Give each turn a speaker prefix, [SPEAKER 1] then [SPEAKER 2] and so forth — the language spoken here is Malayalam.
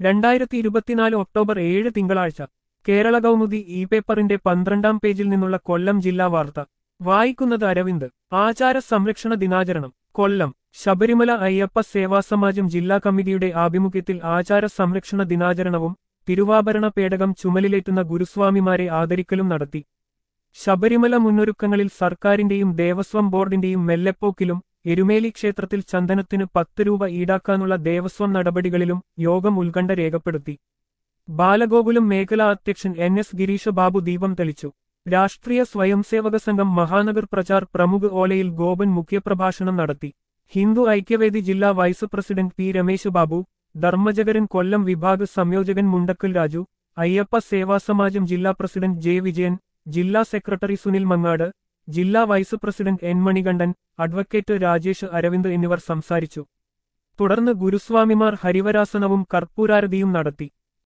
[SPEAKER 1] രണ്ടായിരത്തി ഇരുപത്തിനാല് ഒക്ടോബർ ഏഴ് തിങ്കളാഴ്ച കേരള കൗമുദി ഇ പേപ്പറിന്റെ പന്ത്രണ്ടാം പേജിൽ നിന്നുള്ള കൊല്ലം ജില്ലാ വാർത്ത വായിക്കുന്നത് അരവിന്ദ് ആചാര സംരക്ഷണ ദിനാചരണം കൊല്ലം ശബരിമല അയ്യപ്പ സേവാ സമാജം ജില്ലാ കമ്മിറ്റിയുടെ ആഭിമുഖ്യത്തിൽ ആചാര സംരക്ഷണ ദിനാചരണവും തിരുവാഭരണ പേടകം ചുമലിലേറ്റുന്ന ഗുരുസ്വാമിമാരെ ആദരിക്കലും നടത്തി ശബരിമല മുന്നൊരുക്കങ്ങളിൽ സർക്കാരിന്റെയും ദേവസ്വം ബോർഡിന്റെയും മെല്ലെപ്പോക്കിലും എരുമേലി ക്ഷേത്രത്തിൽ ചന്ദനത്തിന് പത്ത് രൂപ ഈടാക്കാനുള്ള ദേവസ്വം നടപടികളിലും യോഗം ഉത്കണ്ഠ രേഖപ്പെടുത്തി ബാലഗോകുലം മേഖലാ അധ്യക്ഷൻ എൻ എസ് ഗിരീഷ ബാബു ദീപം തെളിച്ചു രാഷ്ട്രീയ സ്വയംസേവക സംഘം മഹാനഗർ പ്രചാർ പ്രമുഖ് ഓലയിൽ ഗോപൻ മുഖ്യപ്രഭാഷണം നടത്തി ഹിന്ദു ഐക്യവേദി ജില്ലാ vice president P Ramesh Babu ധർമ്മജകരൻ കൊല്ലം വിഭാഗ് സംയോജകൻ മുണ്ടക്കൽ രാജു അയ്യപ്പ സേവാ സമാജം ജില്ലാ പ്രസിഡന്റ് ജെ വിജയൻ ജില്ലാ സെക്രട്ടറി സുനിൽ മങ്ങാട് ജില്ലാ vice president N Manikandan advocate Rajesh Aravind എന്നിവർ സംസാരിച്ചു തുടർന്ന് ഗുരുസ്വാമിമാർ ഹരിവരാസനവും കർപ്പൂരാരതിയും നടത്തി